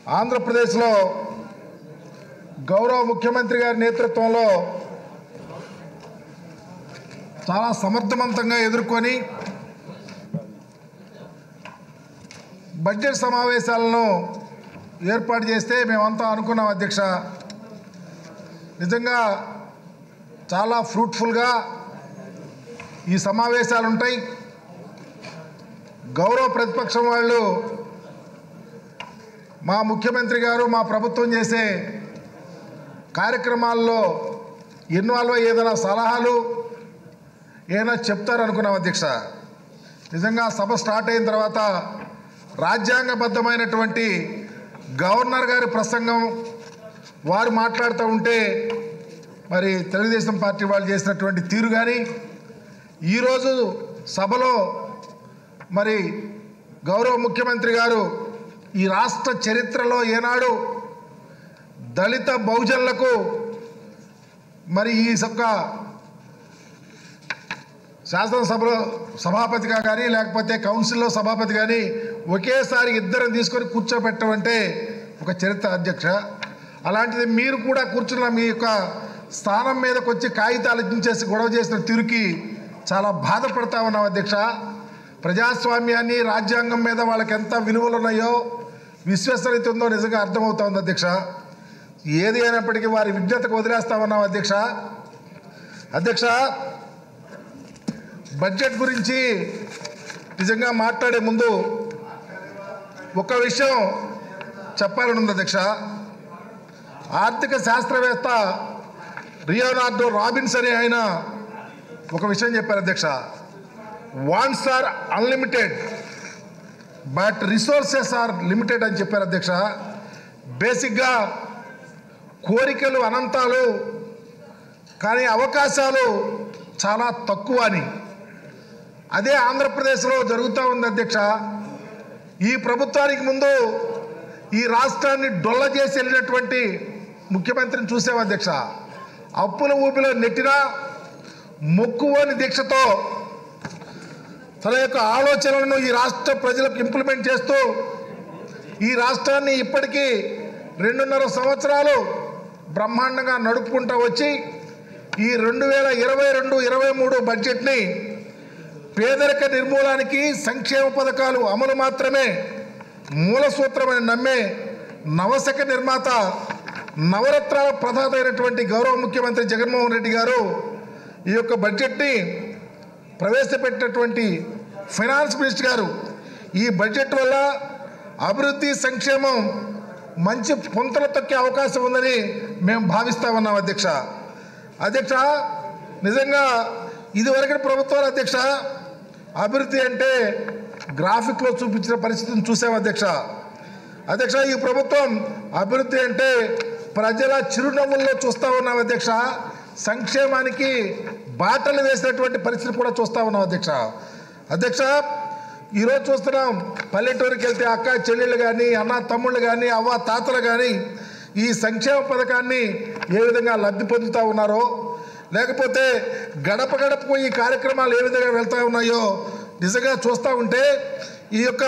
ఆంధ్రప్రదేశ్లో గౌరవ ముఖ్యమంత్రి గారి నేతృత్వంలో చాలా సమర్థవంతంగా ఎదుర్కొని బడ్జెట్ సమావేశాలను ఏర్పాటు చేస్తే మేమంతా అనుకున్నాం అధ్యక్ష నిజంగా చాలా ఫ్రూట్ఫుల్గా ఈ సమావేశాలు ఉంటాయి గౌరవ ప్రతిపక్షం వాళ్ళు మా ముఖ్యమంత్రి గారు మా ప్రభుత్వం చేసే కార్యక్రమాల్లో ఇన్వాల్వ్ అయ్యి ఏదైనా సలహాలు ఏదైనా చెప్తారనుకున్నాం అధ్యక్ష నిజంగా సభ స్టార్ట్ అయిన తర్వాత రాజ్యాంగబద్ధమైనటువంటి గవర్నర్ గారి ప్రసంగం వారు మాట్లాడుతూ ఉంటే మరి తెలుగుదేశం పార్టీ వాళ్ళు చేసినటువంటి తీరు కానీ ఈరోజు సభలో మరి గౌరవ ముఖ్యమంత్రి గారు ఈ రాష్ట్ర చరిత్రలో ఏనాడు దళిత బహుజనులకు మరి ఈ యొక్క శాసనసభలో సభాపతిగా కానీ లేకపోతే కౌన్సిల్లో సభాపతి కానీ ఒకేసారి ఇద్దరం తీసుకొని కూర్చోబెట్టమంటే ఒక చరిత్ర అధ్యక్ష అలాంటిది మీరు కూడా కూర్చున్న మీ యొక్క స్థానం మీదకి వచ్చి కాగితాలు ఇచ్చేసి గొడవ చేసిన తీరుకి చాలా బాధపడతా ఉన్నాం అధ్యక్ష ప్రజాస్వామ్యాన్ని రాజ్యాంగం మీద వాళ్ళకి ఎంత విలువలు ఉన్నాయో విశ్వసనీయత ఉందో నిజంగా అర్థమవుతా ఉంది అధ్యక్ష ఏది అయినప్పటికీ వారి విజ్ఞతకు వదిలేస్తా ఉన్నాం అధ్యక్ష అధ్యక్ష బడ్జెట్ గురించి నిజంగా మాట్లాడే ముందు ఒక విషయం చెప్పాలని ఉంది అధ్యక్ష ఆర్థిక శాస్త్రవేత్త రియోనార్డో రాబిన్స్ అనే ఆయన ఒక విషయం చెప్పారు అధ్యక్ష wants are unlimited but resources are limited అని చెప్పారు అధ్యక్ష బేసిక్గా కోరికలు అనంతాలు కానీ అవకాశాలు చాలా తక్కువ అని అదే ఆంధ్రప్రదేశ్లో జరుగుతూ ఉంది అధ్యక్ష ఈ ప్రభుత్వానికి ముందు ఈ రాష్ట్రాన్ని డొల్ల చేసి వెళ్ళినటువంటి ముఖ్యమంత్రిని చూసాం అధ్యక్ష అప్పుల ఊపిలో నెట్టినా మొక్కువని దీక్షతో తన యొక్క ఆలోచనలను ఈ రాష్ట్ర ప్రజలకు ఇంప్లిమెంట్ చేస్తూ ఈ రాష్ట్రాన్ని ఇప్పటికీ రెండున్నర సంవత్సరాలు బ్రహ్మాండంగా నడుపుకుంటూ వచ్చి ఈ రెండు వేల ఇరవై రెండు ఇరవై మూడు బడ్జెట్ని పేదరిక నిర్మూలనకి సంక్షేమ పథకాలు అమలు మాత్రమే మూల సూత్రమని నమ్మే నవశక నిర్మాత నవరత్నాల ప్రదాత అయినటువంటి గౌరవ ముఖ్యమంత్రి జగన్మోహన్ రెడ్డి గారు ఈ యొక్క బడ్జెట్ని ప్రవేశపెట్టినటువంటి ఫైనాన్స్ మినిస్టర్ గారు ఈ బడ్జెట్ వల్ల అభివృద్ధి సంక్షేమం మంచి పొంతలు తొక్కే అవకాశం ఉందని మేము భావిస్తా ఉన్నాం అధ్యక్ష అధ్యక్ష నిజంగా ఇదివరకు ప్రభుత్వాలు అధ్యక్ష అభివృద్ధి అంటే గ్రాఫిక్లో చూపించిన పరిస్థితిని చూసాం అధ్యక్ష అధ్యక్ష ఈ ప్రభుత్వం అభివృద్ధి అంటే ప్రజల చిరునవ్వుల్లో చూస్తూ ఉన్నాం అధ్యక్ష సంక్షేమానికి బాటలు వేసినటువంటి పరిస్థితి కూడా చూస్తూ ఉన్నాం అధ్యక్ష అధ్యక్ష ఈరోజు చూస్తున్నాం పల్లెటూరుకి వెళ్తే అక్క చెల్లెళ్ళు కానీ అన్న తమ్ముళ్ళు కానీ అవ్వ తాతలు కానీ ఈ సంక్షేమ పథకాన్ని ఏ విధంగా లబ్ధి పొందుతూ ఉన్నారో లేకపోతే గడప గడపకు ఈ కార్యక్రమాలు ఏ విధంగా వెళ్తూ ఉన్నాయో నిజంగా చూస్తూ ఉంటే ఈ యొక్క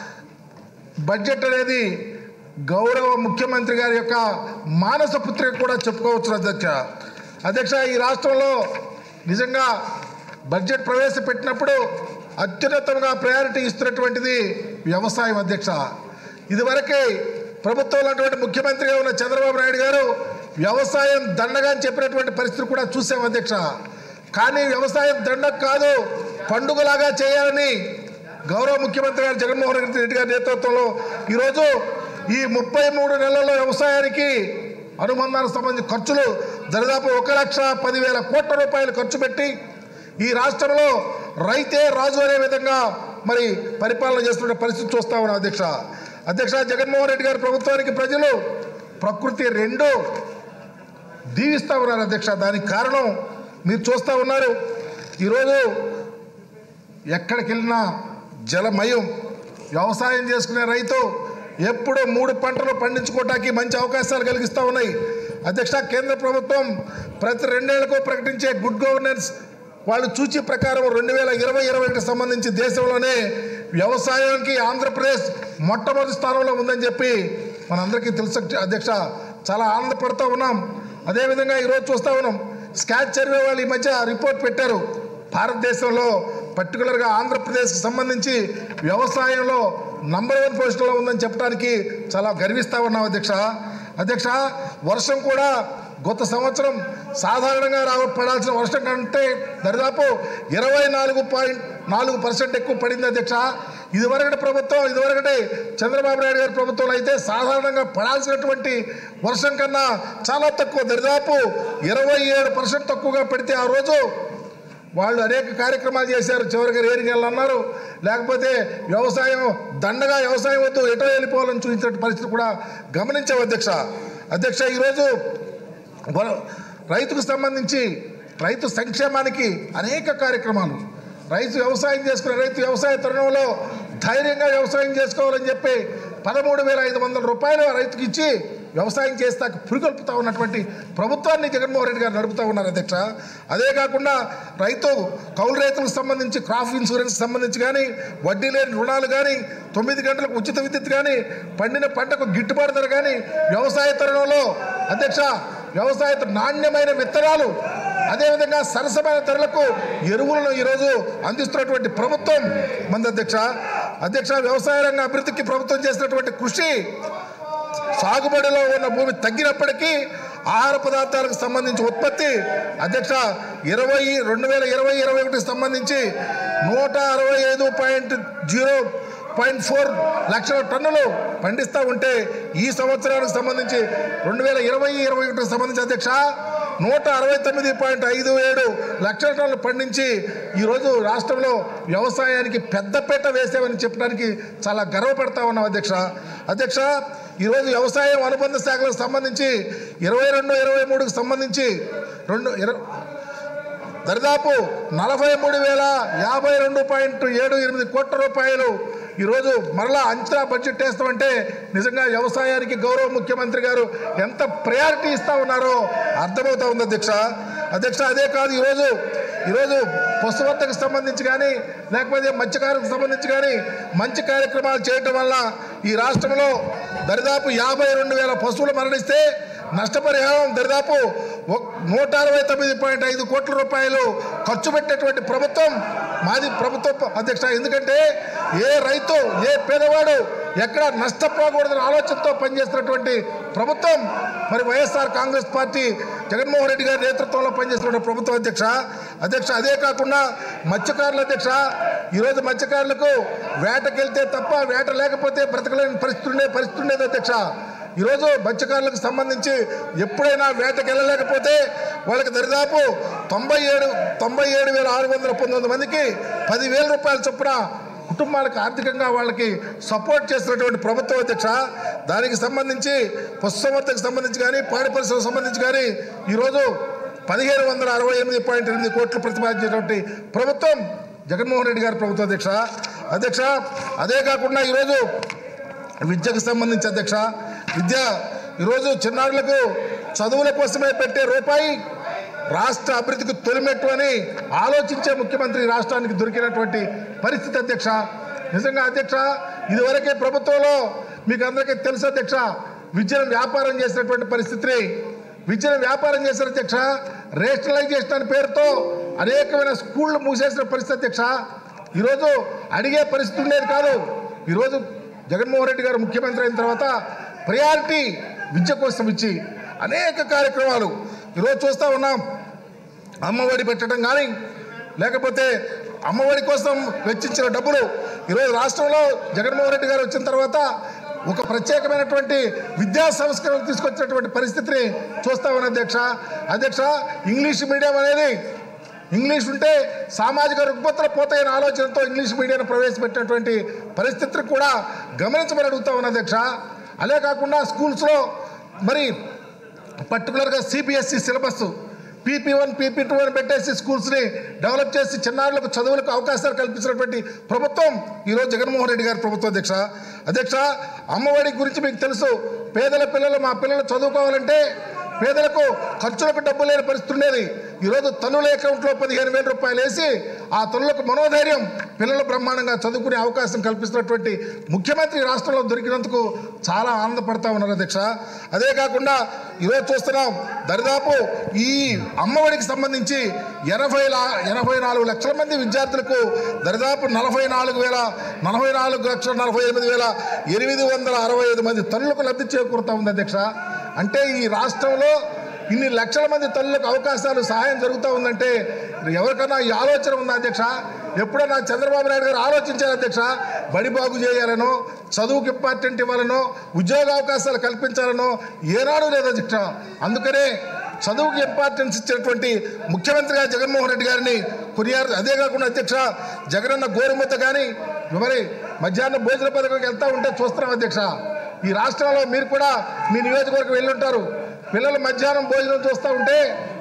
బడ్జెట్ అనేది గౌరవ ముఖ్యమంత్రి గారి యొక్క మానస పుత్రిక కూడా చెప్పుకోవచ్చు అధ్యక్ష అధ్యక్ష ఈ రాష్ట్రంలో నిజంగా బడ్జెట్ ప్రవేశపెట్టినప్పుడు అత్యున్నతంగా ప్రయారిటీ ఇస్తున్నటువంటిది వ్యవసాయం అధ్యక్ష ఇదివరకే ప్రభుత్వంలో ఉన్నటువంటి ముఖ్యమంత్రిగా ఉన్న చంద్రబాబు నాయుడు గారు వ్యవసాయం దండగా అని చెప్పినటువంటి పరిస్థితి కూడా చూసాం అధ్యక్ష కానీ వ్యవసాయం దండగ కాదు పండుగలాగా చేయాలని గౌరవ ముఖ్యమంత్రి గారు జగన్మోహన్ రెడ్డి గారి నేతృత్వంలో ఈరోజు ఈ ముప్పై మూడు నెలల్లో వ్యవసాయానికి అనుబంధానికి సంబంధించిన ఖర్చులు దరిదాపు ఒక లక్ష పదివేల కోట్ల రూపాయలు ఖర్చు పెట్టి ఈ రాష్ట్రంలో రైతే రాజు అనే విధంగా మరి పరిపాలన చేస్తున్న పరిస్థితి చూస్తా ఉన్నాం అధ్యక్ష అధ్యక్ష జగన్మోహన్ రెడ్డి గారి ప్రభుత్వానికి ప్రజలు ప్రకృతి రెండు దీవిస్తూ ఉన్నారు అధ్యక్ష దానికి కారణం మీరు చూస్తూ ఉన్నారు ఈరోజు ఎక్కడికి వెళ్ళినా జలమయం వ్యవసాయం చేసుకునే రైతు ఎప్పుడూ మూడు పంటలు పండించుకోవటానికి మంచి అవకాశాలు కలిగిస్తూ ఉన్నాయి అధ్యక్ష కేంద్ర ప్రభుత్వం ప్రతి రెండేళ్లకు ప్రకటించే గుడ్ గవర్నెన్స్ వాళ్ళు చూచి ప్రకారం రెండు వేల ఇరవై ఇరవై ఒకటి సంబంధించి దేశంలోనే వ్యవసాయానికి ఆంధ్రప్రదేశ్ మొట్టమొదటి స్థానంలో ఉందని చెప్పి మనందరికీ తెలుసు అధ్యక్ష చాలా ఆనందపడుతూ ఉన్నాం అదేవిధంగా ఈరోజు చూస్తూ ఉన్నాం స్కాచ్ సర్వే వాళ్ళు ఈ మధ్య రిపోర్ట్ పెట్టారు భారతదేశంలో పర్టికులర్గా ఆంధ్రప్రదేశ్కి సంబంధించి వ్యవసాయంలో నంబర్ వన్ పొజిషన్లో ఉందని చెప్పడానికి చాలా గర్విస్తూ ఉన్నాం అధ్యక్ష అధ్యక్ష వర్షం కూడా గత సంవత్సరం సాధారణంగా రావ పడాల్సిన వర్షం కంటే దరిదాపు ఇరవై నాలుగు పాయింట్ నాలుగు పర్సెంట్ ఎక్కువ పడింది అధ్యక్ష ఇదివరకటి ప్రభుత్వం ఇదివరకటి చంద్రబాబు నాయుడు గారి ప్రభుత్వంలో అయితే సాధారణంగా పడాల్సినటువంటి వర్షం కన్నా చాలా తక్కువ దరిదాపు ఇరవై ఏడు పర్సెంట్ తక్కువగా పడితే ఆ రోజు వాళ్ళు అనేక కార్యక్రమాలు చేశారు చివరికి రేరికి వెళ్ళన్నారు లేకపోతే వ్యవసాయం దండగా వ్యవసాయం వద్దు ఎటో వెళ్ళిపోవాలని చూపించిన పరిస్థితి కూడా గమనించాం అధ్యక్ష అధ్యక్ష ఈరోజు వర- రైతుకు సంబంధించి రైతు సంక్షేమానికి అనేక కార్యక్రమాలు రైతు వ్యవసాయం చేసుకునే రైతు వ్యవసాయ తరుణంలో ధైర్యంగా వ్యవసాయం చేసుకోవాలని చెప్పి పదమూడు వేల ఐదు వందల రూపాయలు ఆ రైతుకి ఇచ్చి వ్యవసాయం చేస్తాక పురికొల్పుతా ఉన్నటువంటి ప్రభుత్వాన్ని జగన్మోహన్ రెడ్డి గారు నడుపుతా ఉన్నారు అధ్యక్ష అదే కాకుండా రైతు కౌలు రైతులకు సంబంధించి క్రాప్ ఇన్సూరెన్స్ సంబంధించి కానీ వడ్డీ లేని రుణాలు కానీ తొమ్మిది గంటలకు ఉచిత విద్యుత్ కానీ పండిన పంటకు గిట్టుబాటు ధర కానీ వ్యవసాయ తరుణంలో అధ్యక్ష వ్యవసాయ నాణ్యమైన విత్తనాలు అదేవిధంగా సరసమైన ధరలకు ఎరువులను ఈరోజు అందిస్తున్నటువంటి ప్రభుత్వం మన అధ్యక్ష అధ్యక్ష వ్యవసాయ రంగ అభివృద్ధికి ప్రభుత్వం చేసినటువంటి కృషి సాగుబడిలో ఉన్న భూమి తగ్గినప్పటికీ ఆహార పదార్థాలకు సంబంధించి ఉత్పత్తి అధ్యక్ష ఇరవై రెండు వేల ఇరవై ఇరవై ఒకటికి సంబంధించి నూట అరవై ఐదు పాయింట్ జీరో పాయింట్ ఫోర్ లక్షల టన్నులు పండిస్తూ ఉంటే ఈ సంవత్సరానికి సంబంధించి రెండు వేల ఇరవై ఇరవై ఒకటికి సంబంధించి అధ్యక్ష నూట అరవై తొమ్మిది పాయింట్ ఐదు ఏడు లక్షల టన్నులు పండించి ఈరోజు రాష్ట్రంలో వ్యవసాయానికి పెద్దపీట వేసామని చెప్పడానికి చాలా గర్వపడతా ఉన్నాం అధ్యక్ష అధ్యక్ష ఈరోజు వ్యవసాయం అనుబంధ శాఖలకు సంబంధించి ఇరవై రెండు ఇరవై మూడుకు సంబంధించి రెండు ఇరవై దరిదాపు నలభై మూడు వేల యాభై రెండు పాయింట్ ఏడు ఎనిమిది కోట్ల రూపాయలు ఈరోజు మరలా అంచనా బడ్జెట్ వేస్తామంటే నిజంగా వ్యవసాయానికి గౌరవ ముఖ్యమంత్రి గారు ఎంత ప్రయారిటీ ఇస్తా ఉన్నారో అర్థమవుతా ఉంది అధ్యక్ష అధ్యక్ష అదే కాదు ఈరోజు ఈరోజు పశువర్తకు సంబంధించి కానీ లేకపోతే మత్స్యకారులకు సంబంధించి కానీ మంచి కార్యక్రమాలు చేయటం వల్ల ఈ రాష్ట్రంలో దరిదాపు యాభై రెండు వేల పశువులు మరణిస్తే నష్టపరిహారం దరిదాపు ఒక- నూట అరవై తొమ్మిది పాయింట్ ఐదు కోట్ల రూపాయలు ఖర్చు పెట్టేటువంటి ప్రభుత్వం మాది ప్రభుత్వం అధ్యక్ష ఎందుకంటే ఏ రైతు ఏ పేదవాడు ఎక్కడ నష్టపోకూడదనే ఆలోచనతో పనిచేస్తున్నటువంటి ప్రభుత్వం మరి YSR Congress party Jaganmohan Reddy గారి నేతృత్వంలో పనిచేస్తున్న ప్రభుత్వం అధ్యక్ష అధ్యక్ష అదే కాకుండా మత్స్యకారుల అధ్యక్ష ఈరోజు మత్స్యకారులకు వేటకెళ్తే తప్ప వేట లేకపోతే బ్రతకలేని పరిస్థితి ఉండే పరిస్థితి ఉండేది అధ్యక్ష ఈరోజు మత్స్యకారులకు సంబంధించి ఎప్పుడైనా వేటకి వెళ్ళలేకపోతే వాళ్ళకి దరిదాపు తొంభై ఏడు తొంభై ఏడు వేల ఆరు వందల పంతొమ్మిది మందికి పదివేల రూపాయల చొప్పున కుటుంబాలకు ఆర్థికంగా వాళ్ళకి సపోర్ట్ చేస్తున్నటువంటి ప్రభుత్వం అధ్యక్ష దానికి సంబంధించి పశుసంవర్ధకు సంబంధించి కానీ పాడి పరిశ్రమకు సంబంధించి కానీ ఈరోజు పదిహేను వందల అరవై ఎనిమిది పాయింట్ ఎనిమిది కోట్లు ప్రతిపాదించినటువంటి ప్రభుత్వం జగన్మోహన్ రెడ్డి గారి ప్రభుత్వం అధ్యక్ష అధ్యక్ష అదే కాకుండా ఈరోజు విద్యకు సంబంధించి అధ్యక్ష విద్య ఈరోజు చిన్నారులకు చదువుల కోసమే పెట్టే రూపాయి రాష్ట్ర అభివృద్ధికి తొలిమెట్టు అని ఆలోచించే ముఖ్యమంత్రి ఈ రాష్ట్రానికి దొరికినటువంటి పరిస్థితి అధ్యక్ష నిజంగా అధ్యక్ష ఇదివరకే ప్రభుత్వంలో మీకు అందరికీ తెలుసు అధ్యక్ష విద్యను వ్యాపారం చేసినటువంటి పరిస్థితిని విద్యను వ్యాపారం చేసిన అధ్యక్ష రేషనలైజేషన్ అనే పేరుతో అనేకమైన స్కూళ్ళు మూసేసిన పరిస్థితి అధ్యక్ష ఈరోజు అడిగే పరిస్థితి ఉండేది కాదు ఈరోజు జగన్మోహన్ రెడ్డి గారు ముఖ్యమంత్రి అయిన తర్వాత ప్రయారిటీ విద్య కోసం ఇచ్చి అనేక కార్యక్రమాలు ఈరోజు చూస్తూ ఉన్నాం అమ్మఒడి పెట్టడం కానీ లేకపోతే అమ్మఒడి కోసం వెచ్చించిన డబ్బులు ఈరోజు రాష్ట్రంలో జగన్మోహన్ రెడ్డి గారు వచ్చిన తర్వాత ఒక ప్రత్యేకమైనటువంటి విద్యా సంస్కరణలు తీసుకొచ్చినటువంటి పరిస్థితిని చూస్తా ఉన్న అధ్యక్ష అధ్యక్ష ఇంగ్లీష్ మీడియం అనేది ఇంగ్లీష్ ఉంటే సామాజిక రుగ్మతలు పోతాయనే ఆలోచనతో ఇంగ్లీష్ మీడియాను ప్రవేశపెట్టినటువంటి పరిస్థితిని కూడా గమనించమని అడుగుతా ఉన్న అధ్యక్ష అదే కాకుండా స్కూల్స్లో మరి పర్టికులర్గా CBSE syllabus PP one PP two అని పెట్టేసి స్కూల్స్ని డెవలప్ చేసి చిన్నారులకు చదువులకు అవకాశాలు కల్పించినటువంటి ప్రభుత్వం ఈరోజు జగన్మోహన్ రెడ్డి గారి ప్రభుత్వం అధ్యక్ష అధ్యక్ష అమ్మఒడి గురించి మీకు తెలుసు పేదల పిల్లలు మా పిల్లలు చదువుకోవాలంటే పేదలకు ఖర్చులకు డబ్బు లేని పరిస్థితి ఉండేది ఈరోజు తల్లుల అకౌంట్లో పదిహేను వేల రూపాయలు వేసి ఆ తల్లులకు మనోధైర్యం పిల్లలు బ్రహ్మాండంగా చదువుకునే అవకాశం కల్పిస్తున్నటువంటి ముఖ్యమంత్రి ఈ రాష్ట్రంలో దొరికినందుకు చాలా ఆనందపడతా ఉన్నారు అధ్యక్ష అదే కాకుండా ఈరోజు చూస్తున్నాం దరిదాపు ఈ అమ్మఒడికి సంబంధించి ఎనభై లా ఎనభై నాలుగు లక్షల మంది విద్యార్థులకు దరిదాపు నలభై నాలుగు వేల నలభై నాలుగు లక్షల నలభై ఎనిమిది వేల ఎనిమిది వందల అరవై ఐదు మంది తల్లులకు లబ్ధి చేకూరుతా ఉంది అధ్యక్ష అంటే ఈ రాష్ట్రంలో ఇన్ని లక్షల మంది తల్లులకు అవకాశాలు సహాయం జరుగుతూ ఉందంటే ఎవరికైనా ఈ ఆలోచన ఉందా అధ్యక్ష ఎప్పుడైనా చంద్రబాబు నాయుడు గారు ఆలోచించారు అధ్యక్ష బడి బాగు చేయాలనో చదువుకి ఇంపార్టెంట్ ఇవ్వాలనో ఉద్యోగ అవకాశాలు కల్పించాలనో ఏనాడు లేదు అధ్యక్ష అందుకనే చదువుకి ఇంపార్టెన్స్ ఇచ్చినటువంటి ముఖ్యమంత్రిగా జగన్మోహన్ రెడ్డి గారిని కొనియారు అదే కాకుండా అధ్యక్ష జగనన్న గోరుముద్ద కానీ మరి మధ్యాహ్నం భోజన పథకంకి వెళ్తా ఉంటే చూస్తున్నాం అధ్యక్ష ఈ రాష్ట్రంలో మీరు కూడా మీ నియోజకవర్గం వెళ్ళుంటారు పిల్లలు మధ్యాహ్నం భోజనం చూస్తూ ఉంటే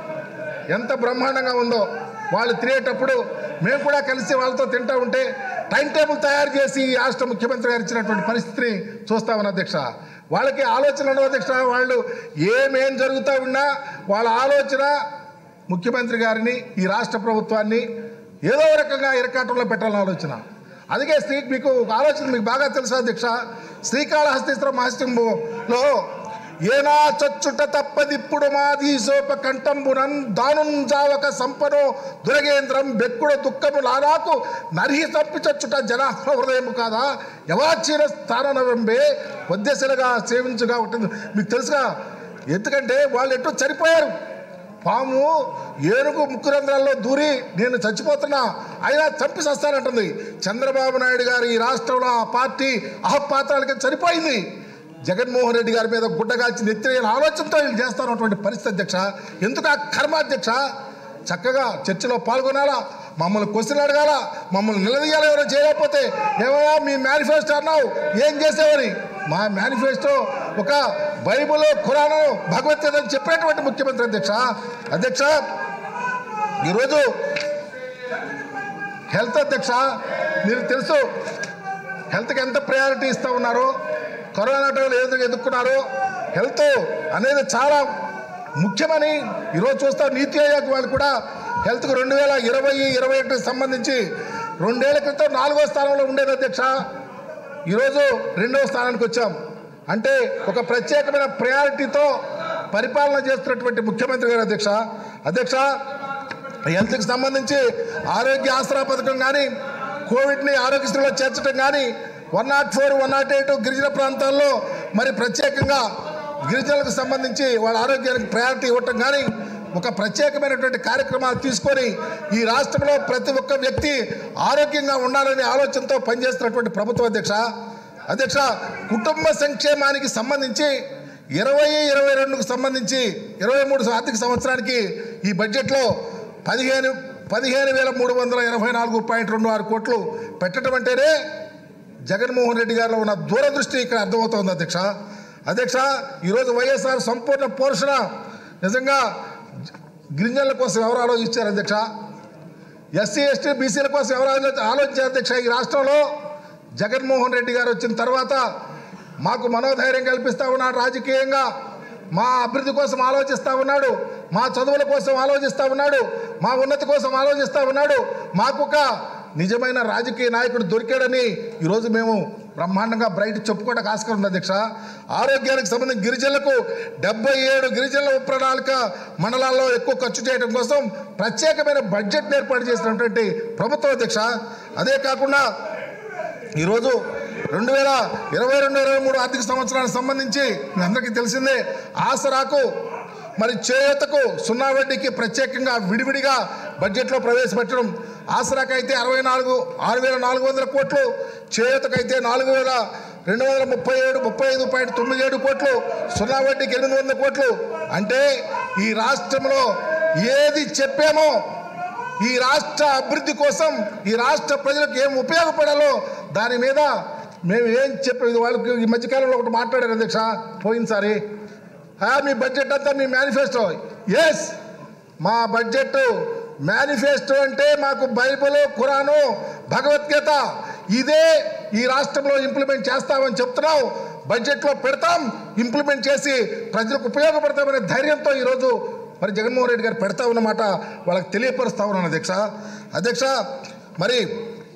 ఎంత బ్రహ్మాండంగా ఉందో వాళ్ళు తినేటప్పుడు మేము కూడా కలిసి వాళ్ళతో తింటా ఉంటే టైం టేబుల్ తయారు చేసి ఈ రాష్ట్ర ముఖ్యమంత్రి గారు ఇచ్చినటువంటి పరిస్థితిని చూస్తామని అధ్యక్ష వాళ్ళకి ఆలోచన ఉండవు అధ్యక్ష వాళ్ళు ఏమేం జరుగుతూ ఉన్నా వాళ్ళ ఆలోచన ముఖ్యమంత్రి గారిని ఈ రాష్ట్ర ప్రభుత్వాన్ని ఏదో ఒక రకంగా ఇరకాటంలో పెట్టాలని ఆలోచన అందుకే శ్రీ మీకు ఒక ఆలోచన మీకు బాగా తెలుసా అధ్యక్ష శ్రీకాళహస్తీశ్వర మహస్తింలో ఏనా చచ్చుట తప్పదిప్పుడు మాది సోప కంఠంబునన్ దానున్ జావక సంపనో దురగేంద్రం బెక్కుడ దుఃఖము లానాకు నరిహి తప్పి చచ్చుట జన హృదయము కాదా యవాచీన స్థాననవంబే వద్యశలుగా సేవించుగా ఉంటుంది మీకు తెలుసుగా ఎందుకంటే వాళ్ళు ఎటో చనిపోయారు పాము ఏనుగు ముక్కురంధ్రాల్లో దూరి నేను చచ్చిపోతున్నా అయినా చంపి చస్తానంటుంది చంద్రబాబు నాయుడు గారు ఈ రాష్ట్రంలో ఆ పార్టీ అహపాత్రాలకి చనిపోయింది జగన్మోహన్ రెడ్డి గారి మీద గుడ్డగాల్చి నెత్తిన ఆలోచనతో వీళ్ళు చేస్తారన్నటువంటి పరిస్థితి అధ్యక్ష ఎందుకు ఆ కర్మ అధ్యక్ష చక్కగా చర్చలో పాల్గొనాలా మమ్మల్ని క్వశ్చన్ అడగాల మమ్మల్ని నిలదీయాలి ఎవరో చేయలేకపోతే ఏమయ్యా మీ మేనిఫెస్టో అన్నావు ఏం చేసేవని మా మేనిఫెస్టో ఒక బైబుల్ ఖురాను భగవద్గీత అని చెప్పినటువంటి ముఖ్యమంత్రి అధ్యక్ష అధ్యక్ష ఈరోజు హెల్త్ అధ్యక్ష మీరు తెలుసు హెల్త్కి ఎంత ప్రయారిటీ ఇస్తూ ఉన్నారో కరోనా టైంలో ఏదో ఎదుర్కొన్నారో హెల్త్ అనేది చాలా ముఖ్యమని ఈరోజు చూస్తా నీతి ఆయోగ్ వాళ్ళు కూడా హెల్త్కు రెండు వేల ఇరవై ఇరవై ఒకటికి సంబంధించి రెండేళ్ల క్రితం నాలుగో స్థానంలో ఉండేది అధ్యక్ష ఈరోజు రెండవ స్థానానికి వచ్చాం అంటే ఒక ప్రత్యేకమైన ప్రయారిటీతో పరిపాలన చేస్తున్నటువంటి ముఖ్యమంత్రి గారు అధ్యక్ష అధ్యక్ష హెల్త్కి సంబంధించి ఆరోగ్య ఆసరా పథకం కానీ కోవిడ్ని ఆరోగ్యశ్రీలో చేర్చడం కానీ one not four one not eight గిరిజన ప్రాంతాల్లో మరి ప్రత్యేకంగా గిరిజనులకు సంబంధించి వాళ్ళ ఆరోగ్యానికి ప్రయారిటీ ఇవ్వటం కానీ ఒక ప్రత్యేకమైనటువంటి కార్యక్రమాలు తీసుకొని ఈ రాష్ట్రంలో ప్రతి ఒక్క వ్యక్తి ఆరోగ్యంగా ఉండాలనే ఆలోచనతో పనిచేస్తున్నటువంటి ప్రభుత్వ అధ్యక్ష అధ్యక్ష కుటుంబ సంక్షేమానికి సంబంధించి ఇరవై ఇరవై రెండుకు సంబంధించి ఇరవై మూడు ఆర్థిక సంవత్సరానికి ఈ బడ్జెట్లో పదిహేను పదిహేను వేల మూడు వందల ఎనభై నాలుగు పాయింట్ రెండు ఆరు కోట్లు పెట్టడం అంటేనే జగన్మోహన్ రెడ్డి గారిలో ఉన్న దూరదృష్టి ఇక్కడ అర్థమవుతోంది అధ్యక్ష అధ్యక్ష ఈరోజు వైఎస్ఆర్ సంపూర్ణ పోషణ నిజంగా గిరిజనుల కోసం ఎవరు ఆలోచించారు అధ్యక్ష ఎస్సీ ఎస్టీ బీసీల కోసం ఎవరు ఆలో- ఆలోచించారు అధ్యక్ష ఈ రాష్ట్రంలో జగన్మోహన్ రెడ్డి గారు వచ్చిన తర్వాత మాకు మనోధైర్యం కల్పిస్తా ఉన్నాడు రాజకీయంగా మా అభివృద్ధి కోసం ఆలోచిస్తూ ఉన్నాడు మా చదువుల కోసం ఆలోచిస్తూ ఉన్నాడు మా ఉన్నతి కోసం ఆలోచిస్తూ ఉన్నాడు మాకు ఒక నిజమైన రాజకీయ నాయకుడు దొరికాడని ఈరోజు మేము బ్రహ్మాండంగా బ్రైట్ చెప్పుకోవడానికి ఆస్కారం ఉంది అధ్యక్ష ఆరోగ్యానికి సంబంధించి గిరిజనులకు డెబ్బై ఏడు గిరిజనుల ఉప ప్రణాళిక మండలాల్లో ఎక్కువ ఖర్చు చేయడం కోసం ప్రత్యేకమైన బడ్జెట్ ఏర్పాటు చేసినటువంటి ప్రభుత్వ అధ్యక్ష అదే కాకుండా ఈరోజు రెండు వేల ఇరవై రెండు ఇరవై మూడు ఆర్థిక సంవత్సరానికి సంబంధించి మీ అందరికీ తెలిసిందే ఆసరాకు మరి చేయూతకు సున్నా వడ్డీకి ప్రత్యేకంగా విడివిడిగా బడ్జెట్లో ప్రవేశపెట్టడం ఆసరాకు అయితే అరవై నాలుగు ఆరు వేల నాలుగు వందల కోట్లు చేయూతకైతే నాలుగు వేల రెండు వందల ముప్పై ఏడు ముప్పై ఐదు పాయింట్ తొమ్మిది ఏడు కోట్లు సున్నా వడ్డీకి ఎనిమిది వందల కోట్లు అంటే ఈ రాష్ట్రంలో ఏది చెప్పామో ఈ రాష్ట్ర అభివృద్ధి కోసం ఈ రాష్ట్ర ప్రజలకు ఏం ఉపయోగపడాలో దాని మీద మేము ఏం చెప్పేది వాళ్ళకి ఈ మధ్యకాలంలో ఒకటి మాట్లాడారు అధ్యక్ష పోయినసారి ఆ, మీ బడ్జెట్ అంతా మీ మేనిఫెస్టో ఎస్ మా బడ్జెట్ మేనిఫెస్టో అంటే మాకు బైబిల్ ఖురాను భగవద్గీత ఇదే ఈ రాష్ట్రంలో ఇంప్లిమెంట్ చేస్తామని చెప్తున్నాం బడ్జెట్లో పెడతాం ఇంప్లిమెంట్ చేసి ప్రజలకు ఉపయోగపడతామనే ధైర్యంతో ఈరోజు మరి జగన్మోహన్ రెడ్డి గారు పెడతా ఉన్నమాట వాళ్ళకి తెలియపరుస్తా ఉన్నాను అధ్యక్ష అధ్యక్ష మరి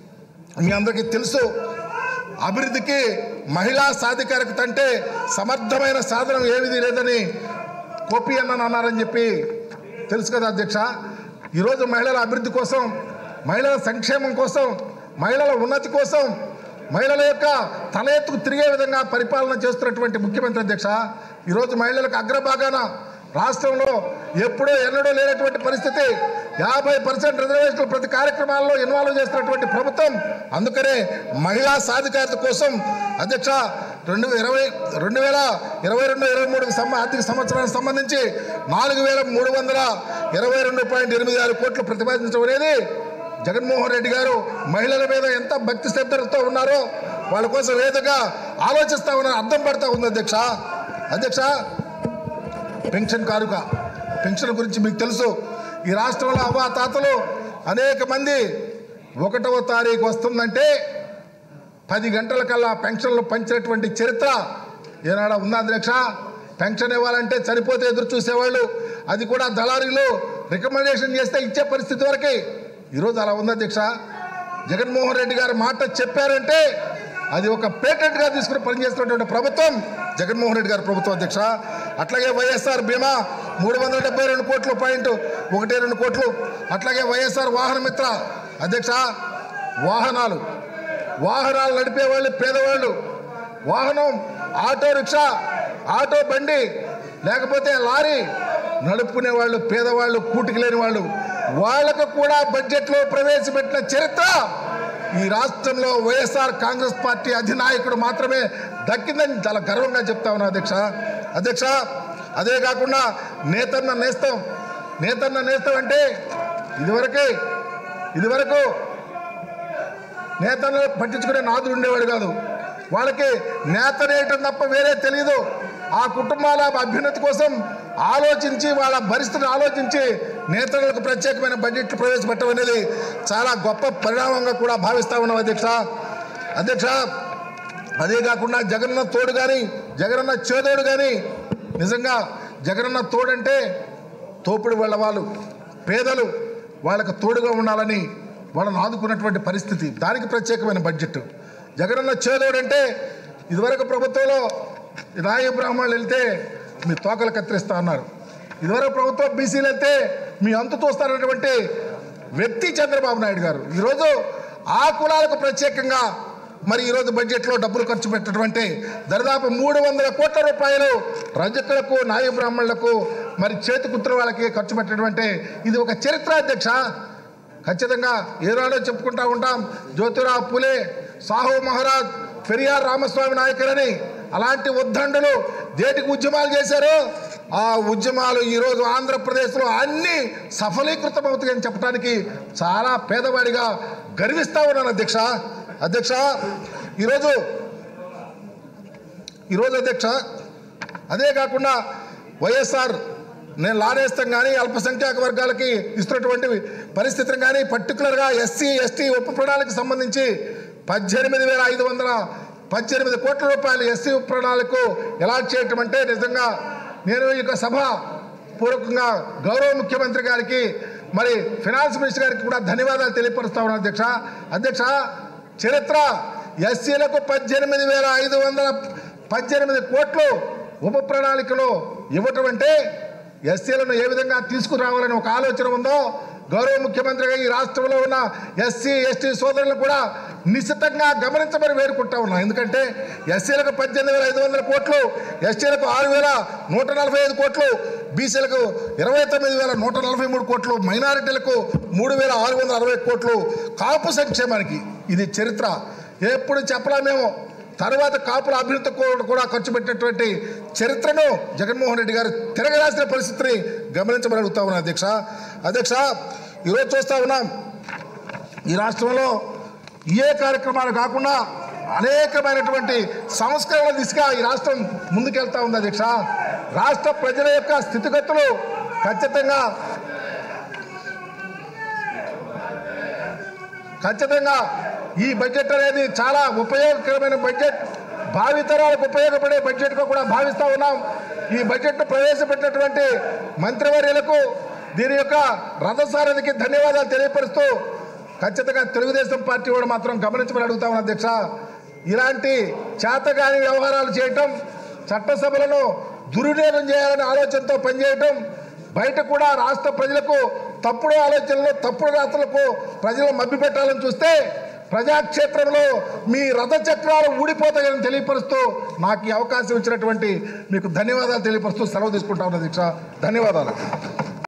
మీ అందరికీ తెలుసు అభివృద్ధికి మహిళా సాధికారికత అంటే సమర్థమైన సాధనం ఏమిది లేదని కోపి అన్న అన్నారని చెప్పి తెలుసు కదా అధ్యక్ష ఈరోజు మహిళల అభివృద్ధి కోసం మహిళల సంక్షేమం కోసం మహిళల ఉన్నతి కోసం మహిళల యొక్క తల ఎత్తుకు తిరిగే విధంగా పరిపాలన చేస్తున్నటువంటి ముఖ్యమంత్రి అధ్యక్ష ఈరోజు మహిళలకు అగ్రభాగాన రాష్ట్రంలో ఎప్పుడో ఎన్నడూ లేనటువంటి పరిస్థితి యాభై పర్సెంట్ రిజర్వేషన్లు ప్రతి కార్యక్రమాల్లో ఇన్వాల్వ్ చేస్తున్నటువంటి ప్రభుత్వం అందుకనే మహిళా సాధికారత కోసం అధ్యక్ష రెండు ఇరవై రెండు వేల ఇరవై రెండు ఇరవై మూడు సంవ ఆర్థిక సంవత్సరానికి సంబంధించి నాలుగు వేల మూడు వందల ఇరవై రెండు పాయింట్ ఎనిమిది ఆరు కోట్లు ప్రతిపాదించడం అనేది జగన్మోహన్ రెడ్డి గారు మహిళల మీద ఎంత భక్తి శ్రద్ధలతో ఉన్నారో వాళ్ళ కోసం వేదగా ఆలోచిస్తా ఉన్నారు అర్థం పడతా ఉంది అధ్యక్ష అధ్యక్ష పెన్షన్ కానుక పెన్షన్ గురించి మీకు తెలుసు ఈ రాష్ట్రంలో అవ్వా తాతలు అనేక మంది ఒకటవ తారీఖు వస్తుందంటే పది గంటల కల్లా పెన్షన్లు పంచినటువంటి చరిత్ర ఏనాడ ఉందా అధ్యక్ష పెన్షన్ ఇవ్వాలంటే చనిపోతే ఎదురు చూసేవాళ్ళు అది కూడా దళారీలు రికమెండేషన్ చేస్తే ఇచ్చే పరిస్థితి వరకే ఈరోజు అలా ఉంది అధ్యక్ష జగన్మోహన్ రెడ్డి గారు మాట చెప్పారంటే అది ఒక పేటెంట్గా తీసుకుని పనిచేస్తున్నటువంటి ప్రభుత్వం జగన్మోహన్ రెడ్డి గారి ప్రభుత్వం అధ్యక్ష అట్లాగే వైఎస్ఆర్ బీమా మూడు వందల డెబ్బై రెండు కోట్లు పాయింట్ ఒకటి రెండు కోట్లు అట్లాగే వైఎస్ఆర్ వాహన మిత్ర అధ్యక్ష వాహనాలు వాహనాలు నడిపే వాళ్ళు పేదవాళ్ళు వాహనం ఆటో రిక్షా ఆటో బండి లేకపోతే లారీ నడుపుకునే వాళ్ళు పేదవాళ్ళు కూటికి లేని వాళ్ళు వాళ్ళకు కూడా బడ్జెట్లో ప్రవేశపెట్టిన చరిత్ర ఈ రాష్ట్రంలో వైఎస్ఆర్ కాంగ్రెస్ పార్టీ అధినాయకుడు మాత్రమే దక్కిందని చాలా గర్వంగా చెప్తా ఉన్నా అధ్యక్ష అధ్యక్ష అదే కాకుండా నేతన్న నేస్తం నేతన్న నేస్తం అంటే ఇదివరకే ఇదివరకు నేతను పట్టించుకునే నాదుడు ఉండేవాడు కాదు వాళ్ళకి నేతనేయటం తప్ప వేరే తెలియదు ఆ కుటుంబాల అభ్యున్నతి కోసం ఆలోచించి వాళ్ళ పరిస్థితిని ఆలోచించి నేతలకు ప్రత్యేకమైన బడ్జెట్లు ప్రవేశపెట్టడం అనేది చాలా గొప్ప పరిణామంగా కూడా భావిస్తా ఉన్నాం అధ్యక్ష అధ్యక్ష అదే కాకుండా జగనన్న తోడు కానీ జగనన్న చేదోడు కానీ నిజంగా జగనన్న తోడంటే తోపుడు వాళ్ళ వాళ్ళు పేదలు వాళ్ళకు తోడుగా ఉండాలని వాళ్ళని ఆదుకున్నటువంటి పరిస్థితి దానికి ప్రత్యేకమైన బడ్జెట్ జగనన్న చేదోడంటే ఇదివరకు ప్రభుత్వంలో రాయ బ్రాహ్మణులు వెళ్తే మీ తోకలు కత్తిరిస్తా అన్నారు ఇదివరకు ప్రభుత్వం బీసీలు వెళ్తే మీ అంతు చూస్తారన్నటువంటి వ్యక్తి చంద్రబాబు నాయుడు గారు ఈరోజు ఆ కులాలకు ప్రత్యేకంగా మరి ఈరోజు బడ్జెట్లో డబ్బులు ఖర్చు పెట్టటువంటి దరిదాపు మూడు వందల కోట్ల రూపాయలు రజకులకు నాయ బ్రాహ్మణులకు మరి చేతి కుత్ర వాళ్ళకి ఖర్చు పెట్టటువంటి ఇది ఒక చరిత్ర అధ్యక్ష ఖచ్చితంగా ఏనాడో చెప్పుకుంటా ఉంటాం జ్యోతిరావు పులే సాహు మహారాజ్ పెరియార్ రామస్వామి నాయకులని అలాంటి ఉద్దండులు దేటికి ఉద్యమాలు చేశారో ఆ ఉద్యమాలు ఈరోజు ఆంధ్రప్రదేశ్లో అన్ని సఫలీకృతం అవుతాయని చెప్పడానికి చాలా పేదవాడిగా గర్విస్తా ఉన్నాను అధ్యక్ష అధ్యక్ష ఈరోజు ఈరోజు అధ్యక్ష అదే కాకుండా వైఎస్ఆర్ నేను లానేస్తాం కానీ అల్పసంఖ్యాక వర్గాలకి ఇస్తున్నటువంటి పరిస్థితిని కానీ పర్టికులర్గా ఎస్సీ ఎస్టీ ఉప ప్రణాళికకు సంబంధించి పద్దెనిమిది వేల ఐదు వందల పద్దెనిమిది కోట్ల రూపాయలు ఎస్సీ ఉప ప్రణాళికకు అలాట్ చేయటం అంటే నిజంగా నేను ఈ యొక్క సభ పూర్వకంగా గౌరవ ముఖ్యమంత్రి గారికి మరి ఫినాన్స్ మినిస్టర్ గారికి కూడా ధన్యవాదాలు తెలియపరుస్తా ఉన్నాను అధ్యక్ష అధ్యక్ష చరిత్ర ఎస్సీలకు పద్దెనిమిది వేల ఐదు వందల పద్దెనిమిది కోట్లు ఉప ప్రణాళికలో ఇవ్వటం అంటే ఎస్సీలను ఏ విధంగా తీసుకురావాలని ఒక ఆలోచన ఉందో గౌరవ ముఖ్యమంత్రిగా ఈ రాష్ట్రంలో ఉన్న ఎస్సీ ఎస్టీ సోదరులను కూడా నిశ్చితంగా గమనించమని వేడుకుంటా ఉన్నాం ఎందుకంటే ఎస్సీలకు పద్దెనిమిది వేల ఐదు వందల కోట్లు ఎస్టీలకు ఆరు వేల నూట నలభై ఐదు కోట్లు బీసీలకు ఇరవై తొమ్మిది వేల నూట నలభై మూడు కోట్లు మైనారిటీలకు మూడు వేల ఆరు వందల అరవై కోట్లు కాపు సంక్షేమానికి ఇది చరిత్ర ఎప్పుడు చెప్పలా మేము తర్వాత కాపుల అభివృద్ధి కూ- కూడా ఖర్చు పెట్టినటువంటి చరిత్రను జగన్మోహన్ రెడ్డి గారు తిరగరాసిన పరిస్థితిని గమనించమని అడుగుతా ఉన్నాను అధ్యక్ష అధ్యక్ష ఈరోజు చూస్తా ఉన్నాం ఈ రాష్ట్రంలో ఏ కార్యక్రమాలు కాకుండా అనేకమైనటువంటి సంస్కరణల దిశగా ఈ రాష్ట్రం ముందుకెళ్తా ఉంది అధ్యక్ష రాష్ట్ర ప్రజల యొక్క స్థితిగతులు ఖచ్చితంగా ఖచ్చితంగా ఈ బడ్జెట్ అనేది చాలా ఉపయోగకరమైన బడ్జెట్ భావితరాలకు ఉపయోగపడే బడ్జెట్గా కూడా భావిస్తూ ఉన్నాం ఈ బడ్జెట్ను ప్రవేశపెట్టినటువంటి మంత్రివర్యులకు దీని యొక్క రథసారథికి ధన్యవాదాలు తెలియపరుస్తూ ఖచ్చితంగా తెలుగుదేశం పార్టీ కూడా మాత్రం గమనించమని అడుగుతా ఉన్నా అధ్యక్ష ఇలాంటి చేతగాని వ్యవహారాలు చేయటం చట్టసభలను దుర్వినియోగం చేయాలనే ఆలోచనతో పనిచేయటం బయట కూడా రాష్ట్ర ప్రజలకు తప్పుడు ఆలోచనలు తప్పుడు రాతలకు ప్రజలు మభ్యపెట్టాలని చూస్తే ప్రజాక్షేత్రంలో మీ రథ చక్రాలు ఊడిపోతాయని తెలియపరుస్తూ నాకు ఈ అవకాశం ఇచ్చినటువంటి మీకు ధన్యవాదాలు తెలియపరుస్తూ సెలవు తీసుకుంటా ఉన్నా దీక్ష ధన్యవాదాలు